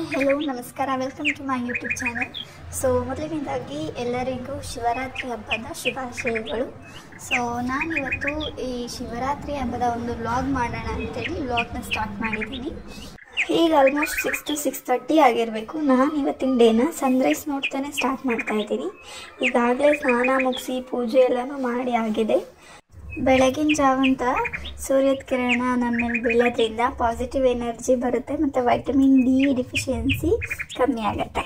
hi hello ನಮಸ್ಕಾರ welcome to my YouTube channel so ಮೊದಲನೇದಾಗಿ ಎಲ್ಲರಿಗೂ ಶಿವರಾತ್ರಿ ಹಬ್ಬದ ಶುಭಾಶಯಗಳು ಸೊ ನಾನಿವತ್ತು ಈ ಶಿವರಾತ್ರಿ ಹಬ್ಬದ ಒಂದು ವ್ಲಾಗ್ ಮಾಡೋಣ ಅಂತೇಳಿ ವ್ಲಾಗ್ನ ಸ್ಟಾರ್ಟ್ ಮಾಡಿದ್ದೀನಿ ಈಗ almost six to six thirty ಆಗಿರಬೇಕು ನಾನು ಇವತ್ತಿನ ಡೇನ ಸನ್ರೈಸ್ ನೋಡ್ತಾನೆ ಸ್ಟಾರ್ಟ್ ಮಾಡ್ತಾ ಇದ್ದೀನಿ ಈಗಾಗಲೇ ಸ್ನಾನ ಮುಗಿಸಿ ಪೂಜೆ ಎಲ್ಲನೂ ಮಾಡಿ ಆಗಿದೆ ಬೆಳಗಿನ ಜಾವಂತ ಸೂರ್ಯದ ಕಿರಣ ನಮ್ಮ ಮೇಲೆ ಬೀಳೋದ್ರಿಂದ ಪಾಸಿಟಿವ್ ಎನರ್ಜಿ ಬರುತ್ತೆ ಮತ್ತು ವೈಟಮಿನ್ ಡಿ ಡಿಫಿಷಿಯನ್ಸಿ ಕಮ್ಮಿ ಆಗುತ್ತೆ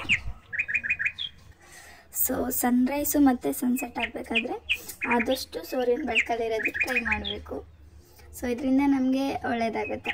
ಸೊ ಸನ್ರೈಸು ಮತ್ತು ಸನ್ಸೆಟ್ ಆಗಬೇಕಾದ್ರೆ ಆದಷ್ಟು ಸೂರ್ಯನ ಬೆಳಕಲ್ಲಿರೋದಕ್ಕೆ ಟ್ರೈ ಮಾಡಬೇಕು ಸೊ ಇದರಿಂದ ನಮಗೆ ಒಳ್ಳೆಯದಾಗುತ್ತೆ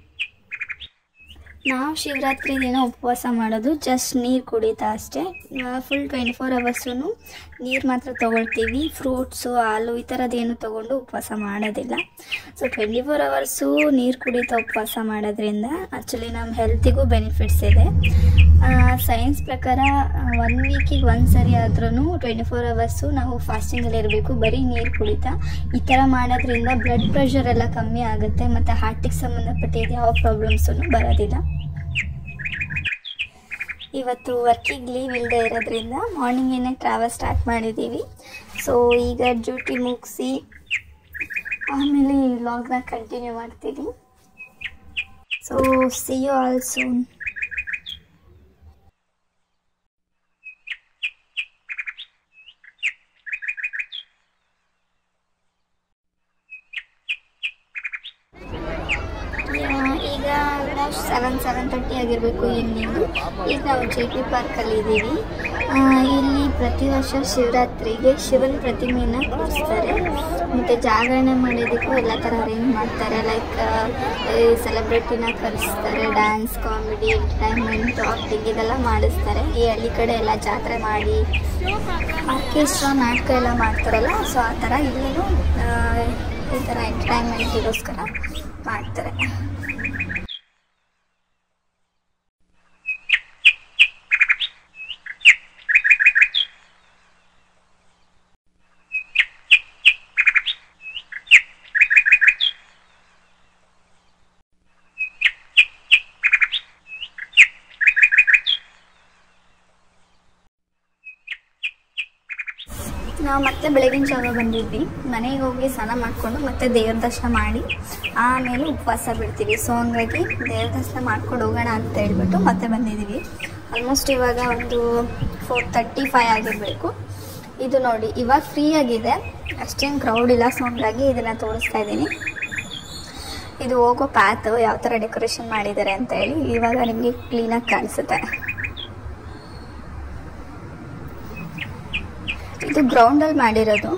ನಾವು ಶಿವರಾತ್ರಿ ದಿನ ಉಪವಾಸ ಮಾಡೋದು ಜಸ್ಟ್ ನೀರು ಕುಡಿತಾ ಅಷ್ಟೇ ಫುಲ್ ಟ್ವೆಂಟಿ ಫೋರ್ ಅವರ್ಸು ನೀರು ಮಾತ್ರ ತೊಗೊಳ್ತೀವಿ ಫ್ರೂಟ್ಸು ಹಾಲು ಈ ಥರದ್ದೇನು ತೊಗೊಂಡು ಉಪವಾಸ ಮಾಡೋದಿಲ್ಲ ಸೊ ಟ್ವೆಂಟಿ ಫೋರ್ ಅವರ್ಸು ನೀರು ಕುಡಿತಾ ಉಪವಾಸ ಮಾಡೋದ್ರಿಂದ ಆ್ಯಕ್ಚುಲಿ ನಮ್ಮ ಹೆಲ್ತಿಗೂ ಬೆನಿಫಿಟ್ಸ್ ಇದೆ ಸೈನ್ಸ್ ಪ್ರಕಾರ ಒನ್ ವೀಕಿಗೆ ಒಂದು ಸರಿ ಆದ್ರೂ ಟ್ವೆಂಟಿ ಫೋರ್ ಅವರ್ಸು ನಾವು ಫಾಸ್ಟಿಂಗಲ್ಲಿ ಇರಬೇಕು ಬರೀ ನೀರು ಕುಡಿತಾ ಈ ಥರ ಮಾಡೋದ್ರಿಂದ ಬ್ಲಡ್ ಪ್ರೆಷರ್ ಎಲ್ಲ ಕಮ್ಮಿ ಆಗುತ್ತೆ ಮತ್ತು ಹಾರ್ಟಿಗೆ ಸಂಬಂಧಪಟ್ಟಿದ್ದು ಯಾವ ಪ್ರಾಬ್ಲಮ್ಸೂ ಬರೋದಿಲ್ಲ ಇವತ್ತು ವರ್ಕಿಗೆ ಲೀವ್ ಇಲ್ಲದೆ ಇರೋದ್ರಿಂದ ಮಾರ್ನಿಂಗೇನೆ ಟ್ರಾವೆಲ್ ಸ್ಟಾರ್ಟ್ ಮಾಡಿದ್ದೀವಿ ಸೊ ಈಗ ಡ್ಯೂಟಿ ಮುಗಿಸಿ ಆಮೇಲೆ ಈ ವ್ಲಾಗ್ನ ಕಂಟಿನ್ಯೂ ಮಾಡ್ತೀನಿ so see you all soon ಈಗ ಆಲ್ಮೋಸ್ಟ್ ಸೆವೆನ್ ಸೆವೆನ್ ತರ್ಟಿ ಆಗಿರಬೇಕು ಈವ್ನಿಂಗು ಈಗ ನಾವು ಜೆ ಪಿ ಪಾರ್ಕಲ್ಲಿ ಇದ್ದೀವಿ ಇಲ್ಲಿ ಪ್ರತಿ ವರ್ಷ ಶಿವರಾತ್ರಿಗೆ ಶಿವನ ಪ್ರತಿಮೆಯನ್ನು ಕೂರಿಸ್ತಾರೆ ಮತ್ತು ಜಾಗರಣೆ ಮಾಡೋದಕ್ಕೂ ಎಲ್ಲ ಥರ ಅರೇಂಜ್ ಮಾಡ್ತಾರೆ ಲೈಕ್ ಸೆಲೆಬ್ರಿಟಿನ ಕರೆಸ್ತಾರೆ ಡ್ಯಾನ್ಸ್ ಕಾಮಿಡಿ ಎಂಟರ್ಟೈನ್ಮೆಂಟ್ ಆಕ್ಟಿಂಗ್ ಇದೆಲ್ಲ ಮಾಡಿಸ್ತಾರೆ ಈ ಹಳ್ಳಿ ಕಡೆ ಎಲ್ಲ ಜಾತ್ರೆ ಮಾಡಿ ಆರ್ಕೆಸ್ಟ್ರಾ ನಾಟಕ ಎಲ್ಲ ಮಾಡ್ತಾರಲ್ಲ ಸೊ ಆ ಥರ ಇಲ್ಲೂ ಈ ಥರ ಎಂಟರ್ಟೈನ್ಮೆಂಟಿಗೋಸ್ಕರ ಮಾಡ್ತಾರೆ ನಾವು ಮತ್ತೆ ಬೆಳಗಿನ ಜಾವ ಬಂದಿದ್ವಿ ಮನೆಗೆ ಹೋಗಿ ಸ್ನಾನ ಮಾಡಿಕೊಂಡು ಮತ್ತೆ ದೇವ್ರ ದರ್ಶನ ಮಾಡಿ ಆಮೇಲೆ ಉಪವಾಸ ಬಿಡ್ತೀವಿ ಸೊ ಹಂಗಾಗಿ ದೇವ್ರ ದರ್ಶನ ಮಾಡ್ಕೊಂಡು ಹೋಗೋಣ ಅಂತ ಹೇಳ್ಬಿಟ್ಟು ಮತ್ತೆ ಬಂದಿದ್ದೀವಿ ಆಲ್ಮೋಸ್ಟ್ ಇವಾಗ ಒಂದು ಫೋರ್ ತರ್ಟಿ ಫೈವ್ ಆಗಿರಬೇಕು ಇದು ನೋಡಿ ಇವಾಗ ಫ್ರೀ ಆಗಿದೆ ಅಷ್ಟೇನು ಕ್ರೌಡ್ ಇಲ್ಲ ಸೊ ಹಂಗಾಗಿ ಇದನ್ನು ತೋರಿಸ್ತಾ ಇದ್ದೀನಿ ಇದು ಹೋಗೋ ಪ್ಯಾತ್ ಯಾವ ಥರ ಡೆಕೋರೇಷನ್ ಮಾಡಿದ್ದಾರೆ ಅಂತ ಹೇಳಿ ಇವಾಗ ನಿಮಗೆ ಕ್ಲೀನಾಗಿ ಕಾಣಿಸುತ್ತೆ ಇದು ಗ್ರೌಂಡಲ್ಲಿ ಮಾಡಿರೋದು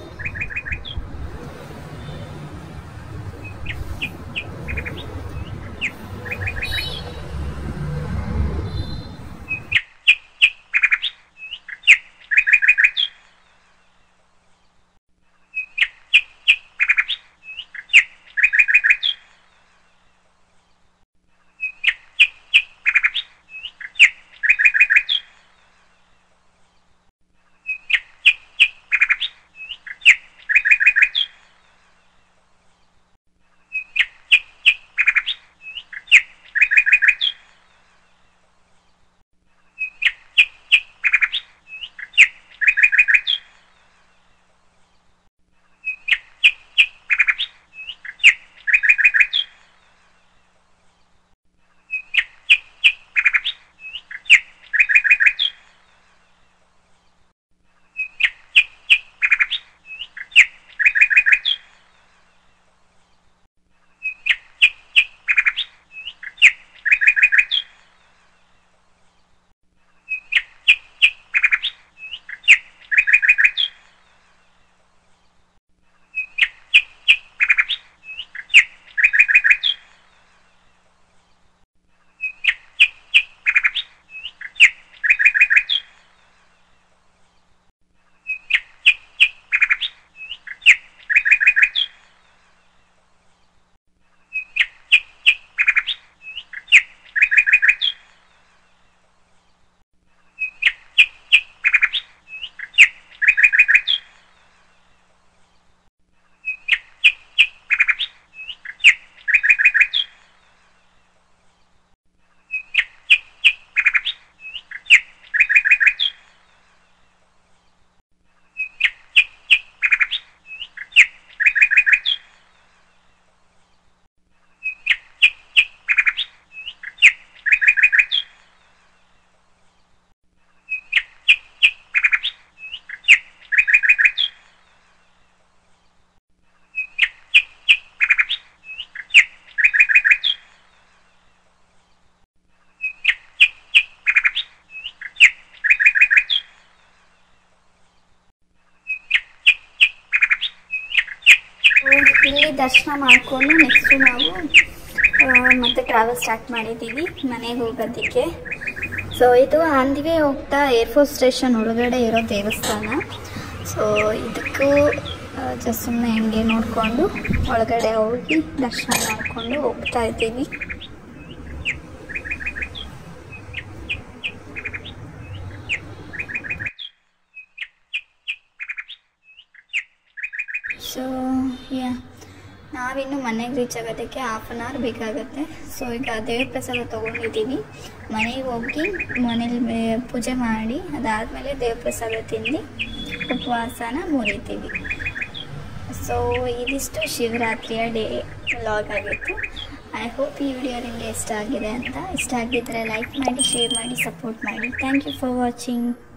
ಇಲ್ಲಿ ದರ್ಶನ ಮಾಡಿಕೊಂಡು ನೆಕ್ಸ್ಟು ನಾವು ಆ, ಮತ್ತೆ ಟ್ರಾವೆಲ್ ಸ್ಟಾರ್ಟ್ ಮಾಡಿದ್ದೀವಿ ಮನೆಗೆ ಹೋಗೋದಕ್ಕೆ ಸೊ ಇದು ಆಂದಿಗೆ ಹೋಗ್ತಾ ಏರ್ಫೋರ್ಸ್ ಸ್ಟೇಷನ್ ಒಳಗಡೆ ಇರೋ ದೇವಸ್ಥಾನ ಸೊ ಇದಕ್ಕೂ ಜಸ್ಟ್ ಸುಮ್ಮನೆ ಹಿಂಗೆ ನೋಡಿಕೊಂಡು ಒಳಗಡೆ ಹೋಗಿ ದರ್ಶನ ಮಾಡಿಕೊಂಡು ಹೋಗ್ತಾ ಇದ್ದೀವಿ ಸೊ ಯಾ ನಾವಿನ್ನು ಮನೆಗೆ ರೀಚ್ ಆಗೋದಕ್ಕೆ ಹಾಫ್ ಆನ್ ಅವರ್ ಬೇಕಾಗುತ್ತೆ ಸೊ ಈಗ ದೇವ್ರ ಪ್ರಸಾದ ತೊಗೊಂಡಿದ್ದೀವಿ ಮನೆಗೆ ಹೋಗಿ ಮನೇಲಿ ಬೆ- ಪೂಜೆ ಮಾಡಿ ಅದಾದಮೇಲೆ ದೇವ್ರ ಪ್ರಸಾದ ತಿಂದು ಉಪವಾಸನ ಮುರಿತೀವಿ ಸೊ ಇದಿಷ್ಟು ಶಿವರಾತ್ರಿಯ ಡೇ ವ್ಲಾಗ್ ಆಗಿತ್ತು ಐ ಹೋಪ್ ಈ ವಿಡಿಯೋ ನಿಮಗೆ ಇಷ್ಟ ಆಗಿದೆ ಅಂತ ಇಷ್ಟ ಆಗಿದ್ದರೆ ಲೈಕ್ ಮಾಡಿ ಶೇರ್ ಮಾಡಿ ಸಪೋರ್ಟ್ ಮಾಡಿ ಥ್ಯಾಂಕ್ ಯು ಫಾರ್ ವಾಚಿಂಗ್